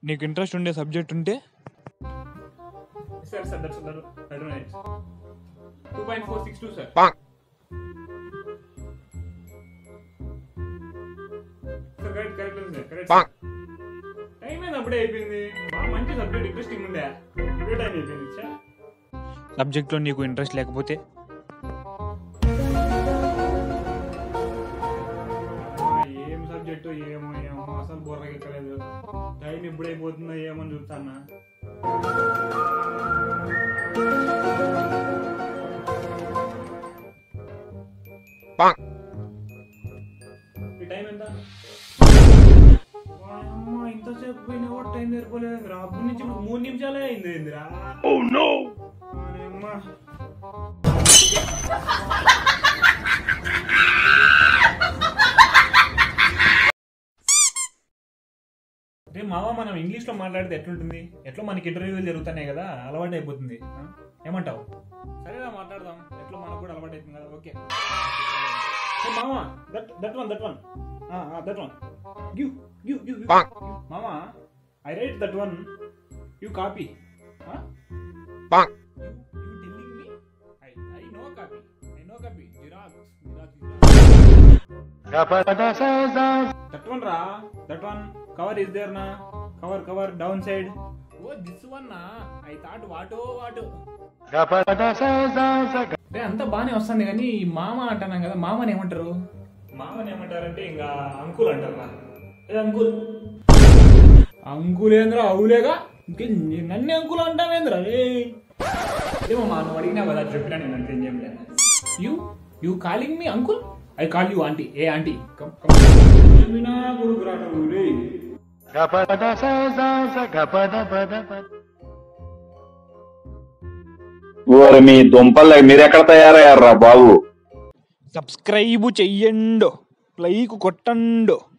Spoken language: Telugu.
నీకు ఇంట్రెస్ట్ ఉండే సబ్జెక్ట్ ఉంటే sir sir that's that right two point four six two sir sir correct correct ఉంది సార్ కరెక్ట్ టైం ఏంది అప్పుడే అయిపోయింది బాగా మంచి సబ్జెక్ట్ ఇంట్రెస్టింగ్ ఉందే ఇప్పుడే టైం అయిపోయింది చా సబ్జెక్ట్లో నీకు ఇంట్రెస్ట్ లేకపోతే ఏం సబ్జెక్టు ఏమో ఏమో అసలు బుర్రకి ఎక్కలేదు టైం ఎప్పుడైపోతుందో ఏమని చూస్తానా ఈ టైం ఎంత వాయమ్మ, ఇంతసేపు పోయినా కూడా టైం సరిపోలేదు రా అప్పటి నుంచి ఇప్పుడు మూడు నిమిషాలే అయింది ఏందిరా వాయమ్మ. రే మావా మనం ఇంగ్లీష్లో మాట్లాడితే ఎట్లుంటుంది ఎట్లా మనకి ఇంటర్వ్యూలు జరుగుతున్నాయి కదా అలవాటు అయిపోతుంది ఆ? ఏమంటావు సరేనా మాట్లాడదాం ఎట్లా మనకు కూడా అలవాటు అవుతుంది కదా ఓకే మామా that that one that one that one give give give మామా I write that one you copy you telling me I I no copy I no copy xerox xerox that one రా that one cover is there నా cover cover down side oh this one నా ఐ థాట్ వాటో వాటో అంటే అంతా బానే వస్తుంది కానీ ఈ మామ అంటున్నాం కదా మామని ఏమంటారు మామని ఏమంటారంటే ఇంకా అంకుల్ అంటారు నా ఏ అంకుల్ అంకుల్ ఏంద్రా అవులేగా ఇంకే నన్ను అంకుల్ అంటావేంద్రా ఏ ఏమో మా నువ్వు అడిగినా కదా చెప్పినా నేను అంతే ఏం లేదు you you calling me uncle I call you aunty ఏ ఆంటీ ఏమినా కొడుకు రాట ఊరే ఓరి మీ దుంపలు మీరెక్కడ తయారయ్యారా బాబు సబ్స్క్రైబ్ చెయ్యండు లైక్ కొట్టండు